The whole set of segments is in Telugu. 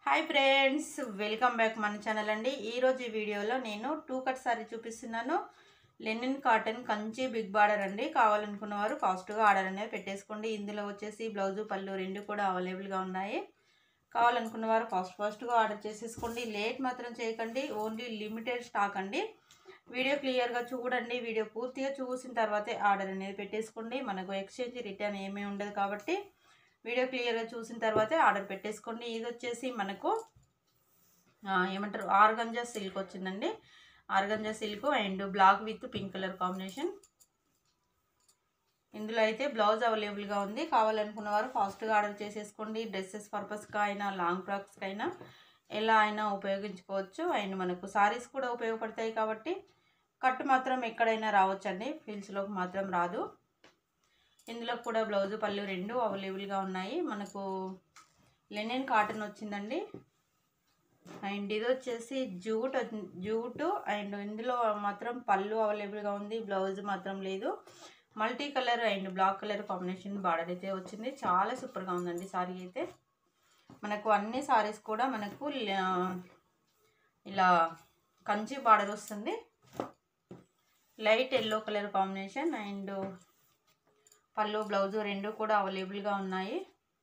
హాయ్ ఫ్రెండ్స్ వెల్కమ్ బ్యాక్ మన ఛానల్ అండి ఈరోజు ఈ వీడియోలో నేను టూ కట్ సారీ చూపిస్తున్నాను linen cotton Kanchi big border అండి కావాలనుకున్న వారు ఫాస్ట్గా ఆర్డర్ అనేది పెట్టేసుకోండి ఇందులో వచ్చేసి బ్లౌజు పళ్ళు రెండు కూడా అవైలబుల్గా ఉన్నాయి కావాలనుకున్న వారు ఫాస్ట్ ఫాస్ట్గా ఆర్డర్ చేసేసుకోండి లేట్ మాత్రం చేయకండి ఓన్లీ లిమిటెడ్ స్టాక్ అండి వీడియో క్లియర్గా చూడండి వీడియో పూర్తిగా చూసిన తర్వాతే ఆర్డర్ అనేది పెట్టేసుకోండి మనకు ఎక్స్చేంజ్ రిటర్న్ ఏమీ ఉండదు కాబట్టి వీడియో క్లియర్గా చూసిన తర్వాతే ఆర్డర్ పెట్టేసుకోండి ఇది వచ్చేసి మనకు ఆ, ఏమంటారు ఆర్గంజా సిల్క్ వచ్చిందండి organza silk and black with pink colour combination ఇందులో అయితే బ్లౌజ్ అవైలబుల్గా ఉంది కావాలనుకున్న వారు ఫాస్ట్గా ఆర్డర్ చేసేసుకోండి డ్రెస్సెస్ పర్పస్గా అయినా లాంగ్ ఫ్రాక్స్కి అయినా ఎలా అయినా ఉపయోగించుకోవచ్చు అండ్ మనకు సారీస్ కూడా ఉపయోగపడతాయి కాబట్టి కట్ మాత్రం ఎక్కడైనా రావచ్చండి ఫీల్స్లోకి మాత్రం రాదు ఇందులో కూడా బ్లౌజ్ పళ్ళు రెండు అవైలబుల్గా ఉన్నాయి మనకు లెనిన్ కాటన్ వచ్చిందండి అండ్ ఇది వచ్చేసి జూట్ వచ్చి- జూటు అండ్ ఇందులో మాత్రం పళ్ళు అవైలబుల్గా ఉంది బ్లౌజ్ మాత్రం లేదు multi colour and black colour combination border అయితే వచ్చింది చాలా సూపర్గా ఉందండి సారీ అయితే మనకు అన్ని సారీస్ కూడా మనకు ల- ఇలా కంచి బార్డర్ వస్తుంది light yellow colour combination and pallu blouse రెండు కూడా అవైలబుల్గా ఉన్నాయి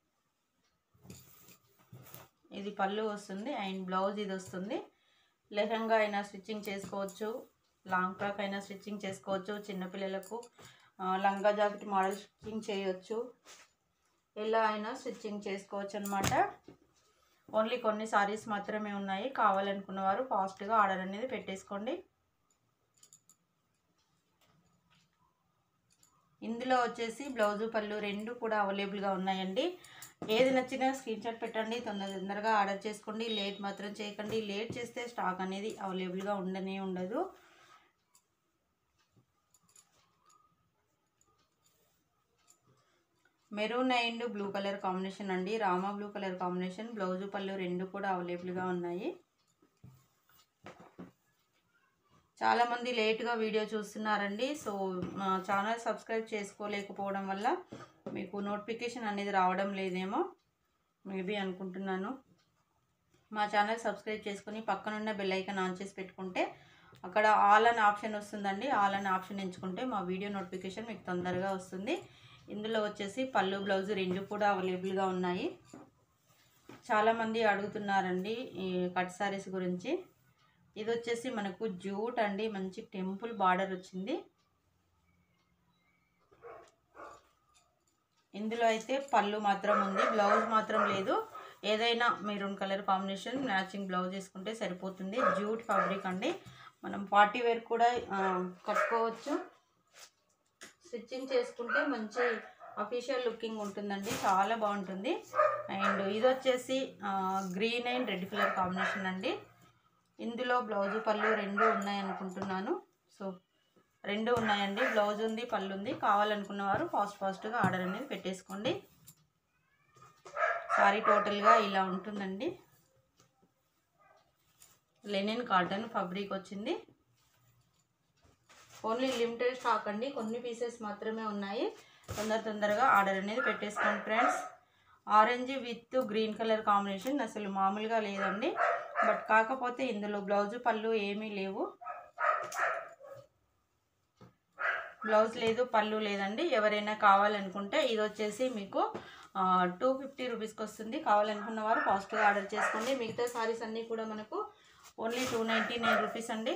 ఇది పళ్ళు వస్తుంది అండ్ బ్లౌజ్ ఇది వస్తుంది లెహంగా అయినా స్టిచ్చింగ్ చేసుకోవచ్చు లాంగ్ ఫ్రాక్ అయినా స్టిచ్చింగ్ చేసుకోవచ్చు చిన్నపిల్లలకు ఆ, లంగా జాకెట్ మోడల్ స్టిచ్చింగ్ చేయొచ్చు ఎలా అయినా స్టిచ్చింగ్ చేసుకోవచ్చు అనమాట ఓన్లీ కొన్ని సారీస్ మాత్రమే ఉన్నాయి కావాలనుకున్న వారు ఫాస్ట్గా ఆర్డర్ అనేది పెట్టేసుకోండి ఇందులో వచ్చేసి బ్లౌజు పళ్ళు రెండు కూడా అవైలబుల్గా ఉన్నాయండి ఏది నచ్చినా స్క్రీన్ షాట్ పెట్టండి తొందర తొందరగా ఆర్డర్ చేసుకోండి లేట్ మాత్రం చేయకండి లేట్ చేస్తే స్టాక్ అనేది అవైలబుల్గా ఉండనే ఉండదు maroon and blue colour combination అండి Rama blue colour combination blouse pallu రెండు కూడా అవైలబుల్గా ఉన్నాయి చాలామంది లేట్గా వీడియో చూస్తున్నారండి సో మా ఛానల్ సబ్స్క్రైబ్ చేసుకోలేకపోవడం వల్ల మీకు నోటిఫికేషన్ అనేది రావడం లేదేమో మేబీ అనుకుంటున్నాను మా ఛానల్ సబ్స్క్రైబ్ చేసుకుని పక్కనున్న బెల్ ఐకాన్ ఆన్ చేసి పెట్టుకుంటే అక్కడ ఆల్ అని ఆప్షన్ వస్తుందండి ఆల్ అని ఆప్షన్ ఎంచుకుంటే మా వీడియో నోటిఫికేషన్ మీకు తొందరగా వస్తుంది ఇందులో వచ్చేసి పళ్ళు బ్లౌజ్ రెండు కూడా అవైలబుల్గా ఉన్నాయి చాలామంది అడుగుతున్నారండి ఈ కట్ సారీస్ గురించి ఇది వచ్చేసి మనకు జూట్ అండి మంచి టెంపుల్ బార్డర్ వచ్చింది ఇందులో అయితే పళ్ళు మాత్రం ఉంది బ్లౌజ్ మాత్రం లేదు ఏదైనా maroon colour combination matching blouse వేసుకుంటే సరిపోతుంది జూట్ ఫ్యాబ్రిక్ అండి మనం పార్టీ వేర్ కూడా ఆ, కట్టుకోవచ్చు స్టిచ్చింగ్ చేసుకుంటే మంచి అఫీషియల్ లుకింగ్ ఉంటుందండి చాలా బాగుంటుంది అండ్ ఇది వచ్చేసి green and red colour combination అండి ఇందులో బ్లౌజు పళ్ళు రెండు ఉన్నాయి అనుకుంటున్నాను సో రెండు ఉన్నాయండి బ్లౌజ్ ఉంది పళ్ళు ఉంది కావాలనుకున్న వారు ఫాస్ట్ ఫాస్ట్గా ఆర్డర్ అనేది పెట్టేసుకోండి సారీ టోటల్గా ఇలా ఉంటుందండి లెనిన్ కాటన్ ఫ్యాబ్రిక్ వచ్చింది ఓన్లీ లిమిటెడ్ స్టాక్ అండి కొన్ని పీసెస్ మాత్రమే ఉన్నాయి తొందర తొందరగా ఆర్డర్ అనేది పెట్టేసుకోండి friends orange with green colour combination అసలు మామూలుగా లేదండి బట్ కాకపోతే ఇందులో బ్లౌజు పళ్ళు ఏమీ లేవు బ్లౌజ్ లేదు పళ్ళు లేదండి ఎవరైనా కావాలనుకుంటే ఇది వచ్చేసి మీకు టూ ఫిఫ్టీ రూపీస్కి వస్తుంది కావాలనుకున్న వారు ఫాస్ట్గా ఆర్డర్ చేసుకోండి మిగతా సారీస్ అన్నీ కూడా మనకు only two ninety nine rupees అండి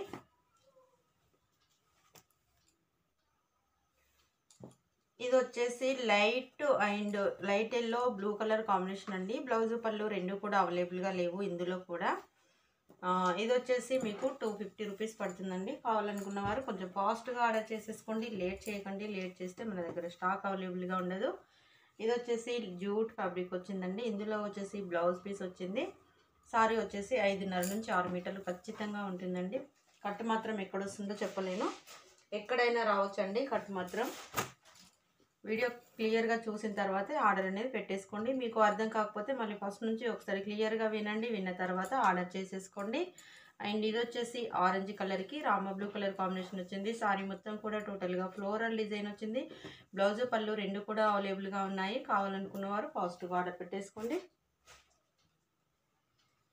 ఇది వచ్చేసి light and light yellow blue colour combination అండి బ్లౌజ్ పళ్ళు రెండు కూడా అవైలబుల్గా లేవు ఇందులో కూడా ఆ, ఇది వచ్చేసి మీకు టూ ఫిఫ్టీ రూపీస్ పడుతుందండి కావాలనుకున్న వారు కొంచెం ఫాస్ట్గా ఆర్డర్ చేసేసుకోండి లేట్ చేయకండి లేట్ చేస్తే మన దగ్గర స్టాక్ అవైలబుల్గా ఉండదు ఇది వచ్చేసి జూట్ ఫ్యాబ్రిక్ వచ్చిందండి ఇందులో వచ్చేసి బ్లౌజ్ పీస్ వచ్చింది సారీ వచ్చేసి ఐదున్నర నుంచి ఆరు మీటర్లు ఖచ్చితంగా ఉంటుందండి కట్ మాత్రం ఎక్కడ వస్తుందో చెప్పలేను ఎక్కడైనా రావచ్చండి కట్ మాత్రం వీడియో క్లియర్గా చూసిన తర్వాతే ఆర్డర్ అనేది పెట్టేసుకోండి మీకు అర్థం కాకపోతే మళ్ళీ ఫస్ట్ నుంచి ఒకసారి క్లియర్గా వినండి విన్న తర్వాత ఆర్డర్ చేసేసుకోండి అండ్ ఇది వచ్చేసి ఆరెంజ్ కలర్కి రామ బ్లూ కలర్ కాంబినేషన్ వచ్చింది సారీ మొత్తం కూడా టోటల్గా ఫ్లోరల్ డిజైన్ వచ్చింది బ్లౌజ్ పళ్ళు రెండు కూడా అవైలబుల్గా ఉన్నాయి కావాలనుకున్న వారు ఫాస్ట్గా ఆర్డర్ పెట్టేసుకోండి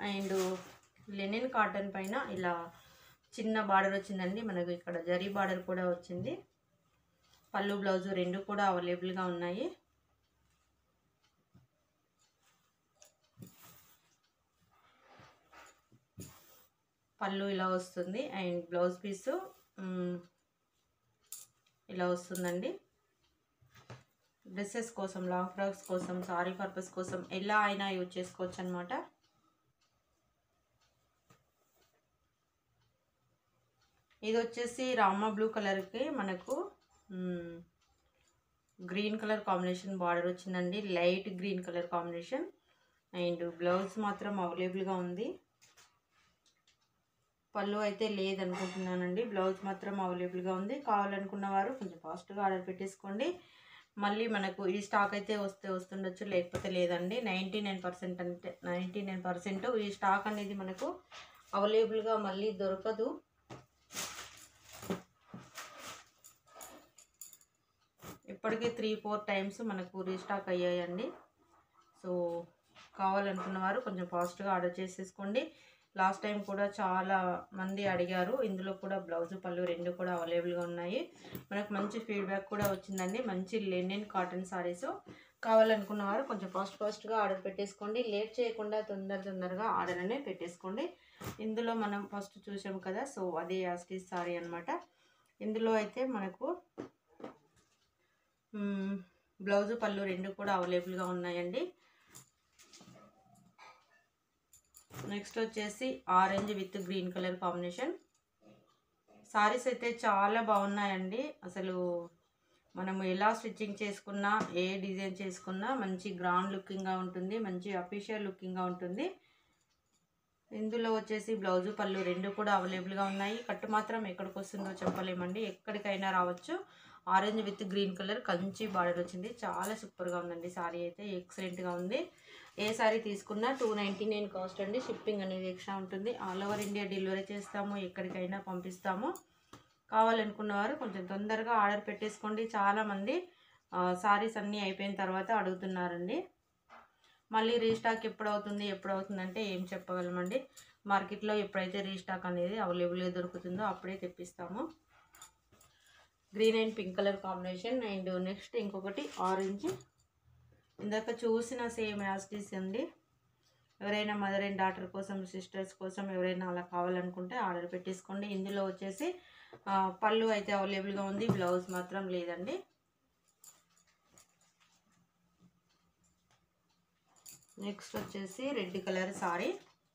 అండ్ లెనిన్ కాటన్ పైన ఇలా చిన్న బార్డర్ వచ్చిందండి మనకు ఇక్కడ జరీ బార్డర్ కూడా వచ్చింది పళ్ళు బ్లౌజు రెండు కూడా అవైలబుల్గా ఉన్నాయి పళ్ళు ఇలా వస్తుంది అండ్ బ్లౌజ్ పీసు మ్, ఇలా వస్తుందండి డ్రెస్సెస్ కోసం లాంగ్ ఫ్రాక్స్ కోసం సారీ పర్పస్ కోసం ఎలా అయినా యూజ్ చేసుకోవచ్చు అనమాట ఇది వచ్చేసి రామా బ్లూ కలర్కి మనకు మ్, గ్రీన్ కలర్ కాంబినేషన్ బార్డర్ వచ్చిందండి light green colour combination and blouse మాత్రం అవైలబుల్గా ఉంది పళ్ళు అయితే లేదనుకుంటున్నానండి బ్లౌజ్ మాత్రం అవైలబుల్గా ఉంది కావాలనుకున్న వారు కొంచెం ఫాస్ట్గా ఆర్డర్ పెట్టేసుకోండి మళ్ళీ మనకు ఈ స్టాక్ అయితే వస్తే వస్తుండొచ్చు లేకపోతే లేదండి నైంటీ నైన్ పర్సెంట్ అంటే నైంటీ నైన్ పర్సెంట్ ఈ స్టాక్ అనేది మనకు అవైలబుల్గా మళ్ళీ దొరకదు ఇప్పటికే త్రీ ఫోర్ టైమ్స్ మనకు రీస్టాక్ అయ్యాయండి సో కావాలనుకున్న వారు కొంచెం ఫాస్ట్గా ఆర్డర్ చేసేసుకోండి లాస్ట్ టైం కూడా చాలా మంది అడిగారు ఇందులో కూడా బ్లౌజ్ పళ్ళు రెండు కూడా అవైలబుల్గా ఉన్నాయి మనకు మంచి ఫీడ్బ్యాక్ కూడా వచ్చిందండి మంచి లెనిన్ కాటన్ సారీస్ కావాలనుకున్న వారు కొంచెం ఫాస్ట్ ఫాస్ట్గా ఆర్డర్ పెట్టేసుకోండి లేట్ చేయకుండా తొందర తొందరగా ఆర్డర్ అనేది పెట్టేసుకోండి ఇందులో మనం ఫస్ట్ చూసాం కదా సో అదే యాస్టీస్ సారీ అనమాట ఇందులో అయితే మనకు మ్, బ్లౌజు పళ్ళు రెండు కూడా అవైలబుల్గా ఉన్నాయండి నెక్స్ట్ వచ్చేసి orange with green colour combination saris అయితే చాలా బాగున్నాయండి అసలు మనము ఎలా స్టిచ్చింగ్ చేసుకున్నా ఏ డిజైన్ చేసుకున్నా మంచి గ్రాండ్ లుకింగ్గా ఉంటుంది మంచి అఫీషియల్ లుకింగ్గా ఉంటుంది ఇందులో వచ్చేసి బ్లౌజు పళ్ళు రెండు కూడా అవైలబుల్గా ఉన్నాయి కట్టు మాత్రం ఎక్కడికి వస్తుందో చెప్పలేమండి ఎక్కడికైనా రావచ్చు orange with green colour Kanchi border వచ్చింది చాలా సూపర్గా ఉందండి సారీ అయితే ఎక్సలెంట్గా ఉంది ఏ సారీ తీసుకున్నా టూ నైంటీ నైన్ కాస్ట్ అండి షిప్పింగ్ అనేది ఎక్స్ట్రా ఉంటుంది ఆల్ ఓవర్ ఇండియా డెలివరీ చేస్తాము ఎక్కడికైనా పంపిస్తాము కావాలనుకున్న వారు కొంచెం తొందరగా ఆర్డర్ పెట్టేసుకోండి చాలామంది సారీస్ అన్నీ అయిపోయిన తర్వాత అడుగుతున్నారండి మళ్ళీ రీస్టాక్ ఎప్పుడు అవుతుంది ఎప్పుడు అవుతుంది అంటే ఏం చెప్పగలమండి మార్కెట్లో ఎప్పుడైతే రీస్టాక్ అనేది అవైలబుల్గా దొరుకుతుందో అప్పుడే తెప్పిస్తాము green and pink colour combination and next ఇంకొకటి ఆరెంజ్ ఇందాక చూసిన సేమ్ యాస్టీస్ అండి ఎవరైనా మదర్ అండ్ డాటర్ కోసం సిస్టర్స్ కోసం ఎవరైనా అలా కావాలనుకుంటే ఆర్డర్ పెట్టేసుకోండి ఇందులో వచ్చేసి ఆ, పళ్ళు అయితే అవైలబుల్గా ఉంది బ్లౌజ్ మాత్రం లేదండి నెక్స్ట్ వచ్చేసి రెడ్ కలర్ సారీ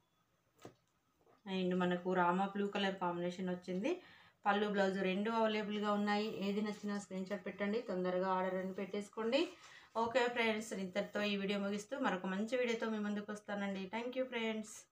అండ్ మనకు రామా బ్లూ కలర్ కాంబినేషన్ వచ్చింది పళ్ళు బ్లౌజ్ రెండు అవైలబుల్గా ఉన్నాయి ఏది నచ్చినా స్క్రీన్ షాట్ పెట్టండి తొందరగా ఆర్డర్ అని పెట్టేసుకోండి ఓకే ఫ్రెండ్స్ ఇంతటితో ఈ వీడియో ముగిస్తూ మరొక మంచి వీడియోతో మీ ముందుకు వస్తానండి థ్యాంక్ యూ ఫ్రెండ్స్